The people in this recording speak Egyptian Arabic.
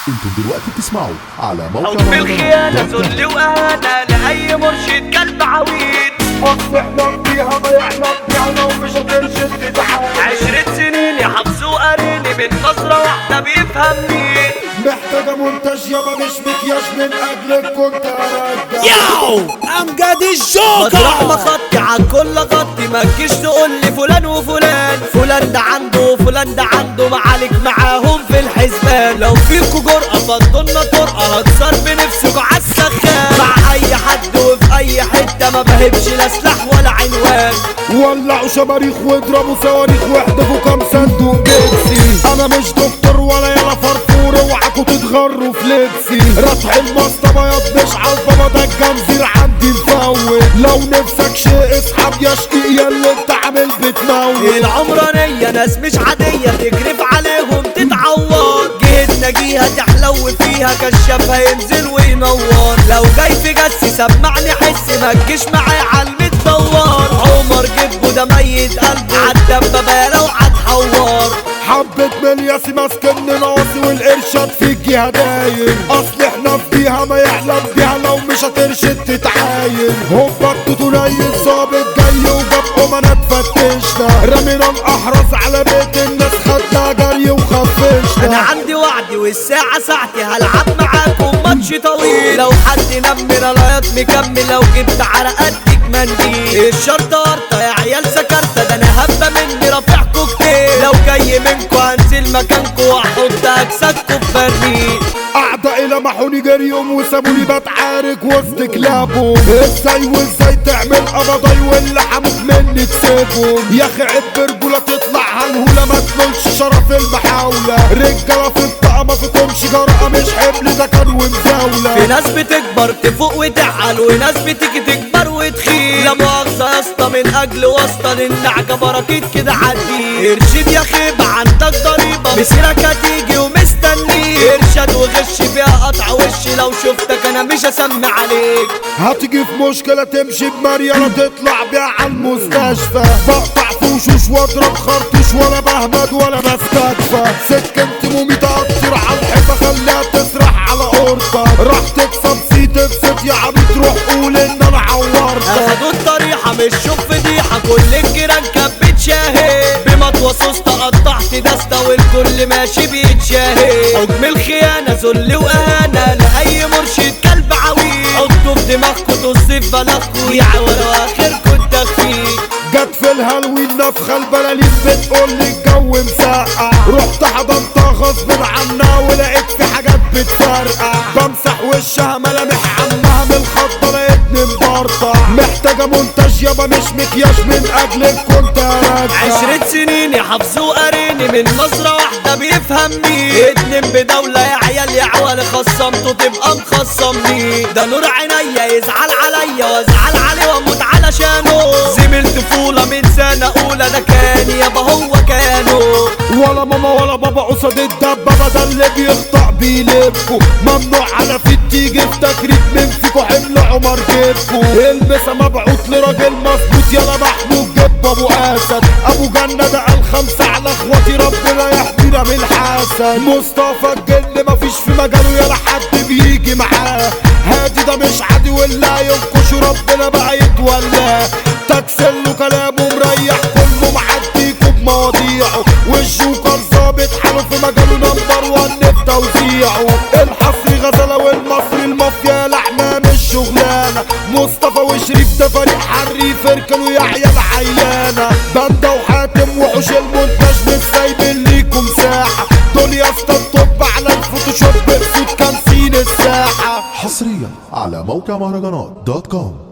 انتم دلوقتي بتسمعوا على موقع حب الخيانة مهرجانات دوت كوم. ذل وأهانة لأي مرشد كلب عويد اصل احنا فيها ما يحلم بيها ومش هترشد تتعامل عشرة سنين يحفظوا قريني من نظرة واحدة بيفهمني محتاجة منتج يابا مش مكياج من اجلك كنت ارجع ياو امجد مطرح ما الجوكر خطي عالكل غطي ما تجيش تقول لي فلان وفلان فلان ده عنده وفلان ده عنده معالج معاهم في الحسبان لو فيكوا جرأة فضلنا طرقة هكسر بنفسكوا عالسخان مع أي حد وفي أي حتة ما بهبش لا سلاح ولا عنوان ولعوا شماريخ واضربوا صواريخ واحدفوا كام صندوق بيبسي انا مش دكتور ولا يلا فرفور اوعكوا تتغروا في لبسي رفع المصطبة بياض مش عالبابا ده الجنزير عندي مفوت لو نفسك شيء اسحب يا شقيق يا اللي انت عامل بتموت العمرانية ناس مش عادية تجرف عليهم تتعور جهتنا جيها تحلو فيها كشاف هينزل وينور لو جاي في جس سمعني حس ما تجيش معايا عالمتدور عمر جبه ده ميت قلبه عالدبابة لو عتحور حبة ملياسي ماسكن ناصي والقرشات فيكي هداير اصل احنا فيها ما يحلم بيها لو مش هترشد تتعاير هوبا التوتوني الظابط جاي وجاب امانات فتشنا رمينا الاحرز على بيت الناس خدنا جري انا وخفشنا عندي وعدي والساعة ساعتي هلعب معاكم ماتش طويل لو حد نمر رايات مكمل لو جبت على قدك منديل الشرطة ورطة يا عيال سكرتة ده انا هبة مني رافعكوا كتير لو جاي منكوا هنزل مكانكوا واحط اجسادكوا في برميل اعدائي لمحوني جريهم وسابوني بتعارك وسط كلابهم ازاي وازاي تعمل قبضاي واللي حموك مني تسيبهم يا اخي عيب برجولة تطلع هالهولة ما تنولش شرف المحاولة رجالة في الطاقة ما فيكمش جرأة مش حمل ده كان في ومزاولة ناس بتكبر تفوق وتعقل وناس بتيجي تكبر وتخيل لا مؤاخذة يا اسطى من اجل واسطة للنعجة براكيت كده عدي ارشد يا خيبة عندك ضريبة مسيرك هتيجي ومستنيك ارشد وغش فيها قطع وشي لو شفتك انا مش هسمي عليك هتيجي في مشكلة تمشي بمريالة تطلع بيها على المستشفى بقطع في وشوش واضرب خرطوش ولا بهبد ولا بستكفى سكنت مومي تقطر على الحيطة خليها تسرح على قرطة راح تكسب سي تبسط يا عبيط روح قول ان انا عورتك اخدوا الطريحة مش شوف فضيحة كل الجيران كانت بتشاهد بمطوى سوسته قطعت دستة والكل ماشي بيتشاهد حكم الخيانة ذل وإهانة لأي مرشد كلب عويل حطوا في دماغكوا تصيف بلدكوا يعوروا آخركوا التخفيف جت في الهالوين نفخة البلالين بتقول لي الجو مسقع رحت حضنتها غصب عنها ولقيت في حاجات بتفرقع بمسح وشها ملامح عمها من الخضة لقيتني مبرطع محتاجة منتج يابا مش مكياج من اجلك كنت ارجع عشرة سنين يحفظوا قريني من نظرة واحدة بيفهمني اتنين بدولة يا عيال يا عوالي خصمته تبقى مخصمني ده نور عينيا يزعل عليا وازعل عليه واموت علشانه زميل طفولة من سنة أولى ده كان يابا هو كانه ولا ماما ولا بابا قصاد الدبابة ده اللي بيخطأ بيلفوا ممنوع على في تيجي في تكريت من فيكو حمل عمر جيبكو البسها مبعوث لراجل مظبوط يلا محمود جيب ابو اسد ابو جنة ده قال خمسة على اخواتي ربنا يحمينا من الحسد مصطفى الجن مفيش في مجاله يلا حد بيجي معاه هادي ده مش عادي ولا ينكش ربنا بقى يتولاه تكسل له كلامه مريح كله معديكوا بمواضيعه والجوكر ظابط حاله في مجاله نمبر وان في توزيعه الحصري غزله والمصري المافيا لحمه مش شغلانه مصطفى وشريف ده فريق حريف اركنوا يا عيال عيانه باندا وحاتم وحوش المونتاج مش سايبين ليكم مساحه دول يا اسطى الطب على الفوتوشوب بصوت كانسين الساحه حصريا على موقع مهرجانات دوت كوم